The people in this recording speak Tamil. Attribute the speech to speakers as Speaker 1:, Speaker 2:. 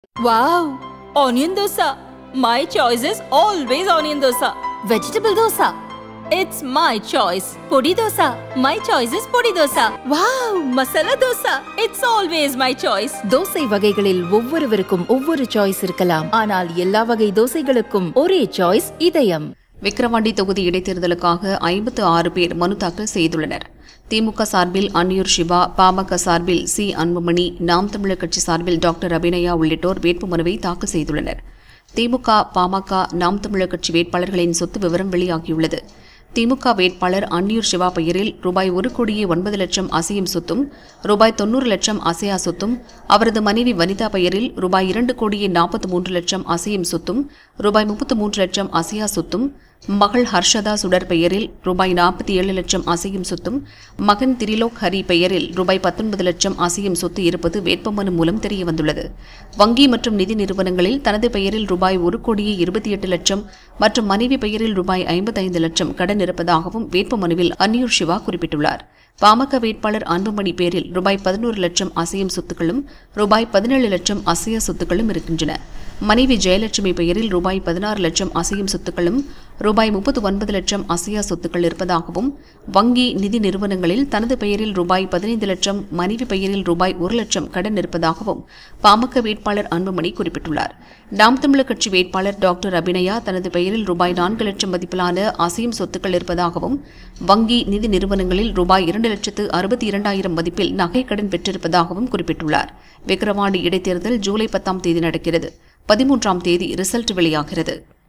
Speaker 1: Wow! Onion dosa. My choice is always onion dosa. Vegetable dosa. It's my choice. Podi dosa. My choice is podi dosa. Wow! Masala dosa. It's always my choice.
Speaker 2: Dosa வகைகளில் ஒவ்வொருவருக்கும் ஒவ்வொரு சாய்ஸ் இருக்கலாம் ஆனால் எல்லா வகை தோசைகளுக்கும் ஒரே சாய்ஸ் இதயம்
Speaker 3: விக்கிரவாண்டி தொகுதி இடைத்தேர்தலுக்காக ஐம்பத்து ஆறு பேர் மனு தாக்கல் செய்துள்ளனர் திமுக சார்பில் அன்னியூர் சிவா பாமக சார்பில் சி அன்புமணி நாம் தமிழர் கட்சி சார்பில் டாக்டர் அபிநயா உள்ளிட்டோர் வேட்புமனுவை தாக்கல் செய்துள்ளனர் திமுக பாமக நாம் தமிழர் கட்சி வேட்பாளர்களின் சொத்து விவரம் வெளியாகியுள்ளது திமுக வேட்பாளர் அன்னியூர் சிவா பெயரில் ரூபாய் ஒரு கோடியே ஒன்பது லட்சம் அசையும் சொத்தும் ரூபாய் தொன்னூறு லட்சம் அசையா சொத்தும் அவரது மனைவி வனிதா பெயரில் ரூபாய் இரண்டு கோடியே நாற்பத்தி மூன்று லட்சம் அசையும் சொத்தும் ரூபாய் முப்பத்து மூன்று லட்சம் அசையா சொத்தும் மகள் ஹர்ஷதா சுடர் பெயரில் ரூபாய் நாற்பத்தி ஏழு லட்சம் அசையும் சொத்தும் மகன் திரிலோக் ஹரி பெயரில் ரூபாய் பத்தொன்பது லட்சம் அசையும் சொத்து இருப்பது வேட்புமனு மூலம் தெரியவந்துள்ளது வங்கி மற்றும் நிதி நிறுவனங்களில் தனது பெயரில் ரூபாய் ஒரு கோடியே இருபத்தி எட்டு லட்சம் மற்றும் மனைவி பெயரில் ரூபாய் ஐம்பத்தைந்து லட்சம் கடன் இருப்பதாகவும் வேட்புமனுவில் அன்னியூர் சிவா குறிப்பிட்டுள்ளார் பாமக வேட்பாளர் அன்புமணி பேரில் ரூபாய் பதினோரு லட்சம் அசையும் சொத்துக்களும் ரூபாய் பதினேழு லட்சம் அசைய சொத்துக்களும் இருக்கின்றன மனைவி ஜெயலட்சுமி பெயரில் ரூபாய் பதினாறு லட்சம் அசையும் சொத்துக்களும் ரூபாய் முப்பத்து ஒன்பது லட்சம் அசையா சொத்துக்கள் இருப்பதாகவும் வங்கி நிதி நிறுவனங்களில் தனது பெயரில் ரூபாய் பதினைந்து லட்சம் மனைவி பெயரில் ரூபாய் ஒரு லட்சம் கடன் இருப்பதாகவும் பாமக வேட்பாளர் அன்புமணி குறிப்பிட்டுள்ளார் நாம் தமிழர் கட்சி வேட்பாளர் டாக்டர் அபிநயா தனது பெயரில் ரூபாய் நான்கு லட்சம் மதிப்பிலான அசையும் சொத்துக்கள் இருப்பதாகவும் வங்கி நிதி நிறுவனங்களில் ரூபாய் இரண்டு லட்சத்து அறுபத்தி இரண்டாயிரம் மதிப்பில் நகை கடன் பெற்றிருப்பதாகவும் குறிப்பிட்டுள்ளார் விக்கிரவாண்டி இடைத்தேர்தல் ஜூலை பத்தாம் தேதி நடக்கிறது பதிமூன்றாம் தேதி ரிசல்ட் வெளியாகிறது